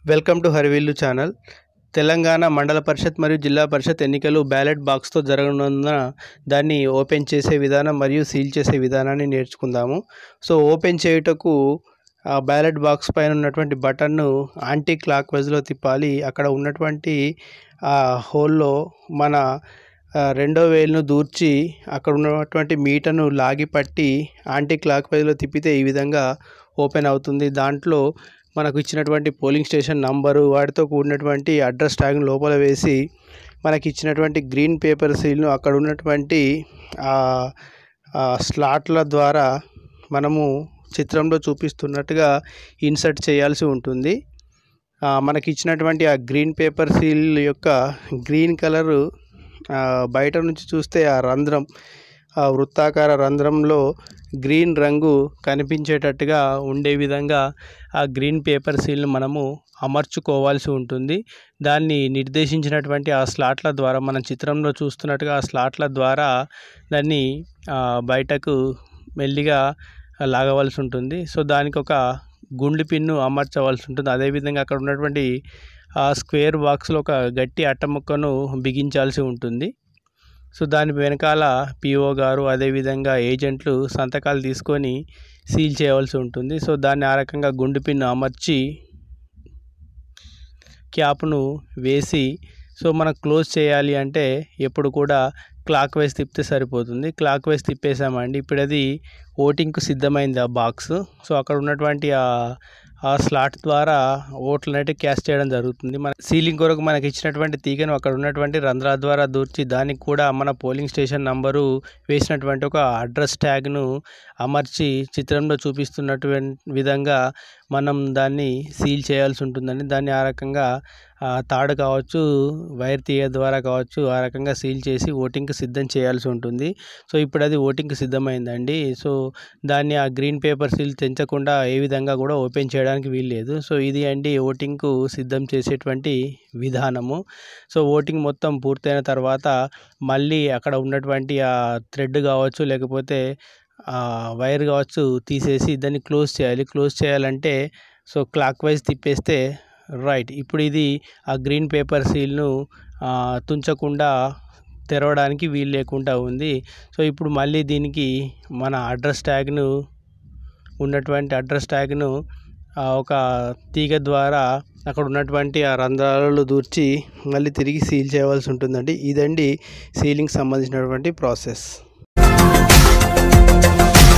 welcome to Harivillu channel Telangana మండల పరిషత్ మరియు జిల్లా పరిషత్ ఎన్నికలు బ్యాలెట్ బాక్స్తో జరగనున్నందున దాన్ని ఓపెన్ చేసే విధానం మరియు సీల్ చేసే విధానాన్ని నేర్చుకుందాము సో ఓపెన్ చేయుటకు ఆ బ్యాలెట్ బాక్స్ పైన ఉన్నటువంటి బటన్ను యాంటీ క్లాక్ వైజ్లో తిప్పాలి అక్కడ ఉన్నటువంటి ఆ హోల్లో మన ఆ, రెండో వేలును దూర్చి అక్కడ ఉన్నటువంటి మీటను లాగి పట్టి యాంటీ క్లాక్ వైజ్లో తిప్పితే ఈ విధంగా ఓపెన్ అవుతుంది దాంట్లో మనకు ఇచ్చినటువంటి పోలింగ్ స్టేషన్ నంబరు వాటితో కూడినటువంటి అడ్రస్ ట్యాగ్ లోపల వేసి మనకి ఇచ్చినటువంటి గ్రీన్ పేపర్ సీల్ను అక్కడ ఉన్నటువంటి ఆ, ఆ స్లాట్ల ద్వారా మనము చిత్రంలో చూపిస్తున్నట్టుగా ఇన్సర్ట్ చేయాల్సి ఉంటుంది ఆ, మనకి ఇచ్చినటువంటి ఆ గ్రీన్ పేపర్ సీల్ యొక్క గ్రీన్ కలరు ఆ, బయట నుంచి చూస్తే ఆ రంధ్రం ఆ వృత్తాకార రంధ్రంలో గ్రీన్ రంగు కనిపించేటట్టుగా ఉండే విధంగా ఆ గ్రీన్ పేపర్ సీల్ను మనము అమర్చుకోవాల్సి ఉంటుంది దాన్ని నిర్దేశించినటువంటి ఆ స్లాట్ల ద్వారా మనం చిత్రంలో చూస్తున్నట్టుగా ఆ స్లాట్ల ద్వారా దాన్ని ఆ, బయటకు మెల్లిగా లాగవలసి ఉంటుంది సో దానికి ఒక గుండు పిన్ను అమర్చవలసి ఉంటుంది అదేవిధంగా అక్కడ ఉన్నటువంటి ఆ స్క్వేర్ బాక్స్లో ఒక గట్టి అట్ట ముక్కను బిగించాల్సి ఉంటుంది సో దాని వెనకాల పిఓ గారు అదేవిధంగా ఏజెంట్లు సంతకాలు తీసుకొని సీల్ చేయవలసి ఉంటుంది సో దాన్ని ఆ రకంగా గుండు పిన్ను అమర్చి క్యాప్ను వేసి సో మనం క్లోజ్ చేయాలి అంటే ఎప్పుడు కూడా క్లాక్ వైజ్ తిప్పితే సరిపోతుంది క్లాక్ వైజ్ తిప్పేసామండి ఇప్పుడు అది ఓటింగ్కు సిద్ధమైంది ఆ బాక్స్ సో అక్కడ ఉన్నటువంటి ఆ ఆ స్లాట్ ద్వారా ఓట్లు అనేవి క్యాస్ట్ చేయడం జరుగుతుంది మన సీలింగ్ కొరకు మనకి ఇచ్చినటువంటి తీగను అక్కడ ఉన్నటువంటి రంధ్రాల ద్వారా దూర్చి దానికి కూడా మన పోలింగ్ స్టేషన్ నంబరు వేసినటువంటి ఒక అడ్రస్ ట్యాగ్ను అమర్చి చిత్రంలో చూపిస్తున్నటువంటి విధంగా మనం దాన్ని సీల్ చేయాల్సి ఉంటుందండి దాన్ని ఆ రకంగా ఆ, తాడు కావచ్చు వైర్ తీయ ద్వారా కావచ్చు ఆ రకంగా సీల్ చేసి ఓటింగ్కి సిద్ధం చేయాల్సి ఉంటుంది సో ఇప్పుడు అది ఓటింగ్కి సిద్ధమైందండి సో దాన్ని ఆ గ్రీన్ పేపర్ సీల్ తెంచకుండా ఏ విధంగా కూడా ఓపెన్ చేయడానికి వీల్లేదు సో ఇది అండి ఓటింగ్కు సిద్ధం చేసేటువంటి విధానము సో ఓటింగ్ మొత్తం పూర్తయిన తర్వాత మళ్ళీ అక్కడ ఉన్నటువంటి ఆ థ్రెడ్ కావచ్చు లేకపోతే ఆ వైర్ కావచ్చు తీసేసి దాన్ని క్లోజ్ చేయాలి క్లోజ్ చేయాలంటే సో క్లాక్ వైజ్ తిప్పేస్తే రైట్ ఇప్పుడు ఇది ఆ గ్రీన్ పేపర్ సీల్ను ఆ, తుంచకుండా తెరవడానికి వీలు లేకుండా ఉంది సో ఇప్పుడు మళ్ళీ దీనికి మన అడ్రస్ ట్యాగ్ను ఉన్నటువంటి అడ్రస్ ట్యాగ్ను ఆ, ఒక తీగ ద్వారా అక్కడ ఉన్నటువంటి ఆ రంధ్రాలలో దూర్చి మళ్ళీ తిరిగి సీల్ చేయవలసి ఉంటుందండి ఇదండి సీలింగ్ సంబంధించినటువంటి ప్రాసెస్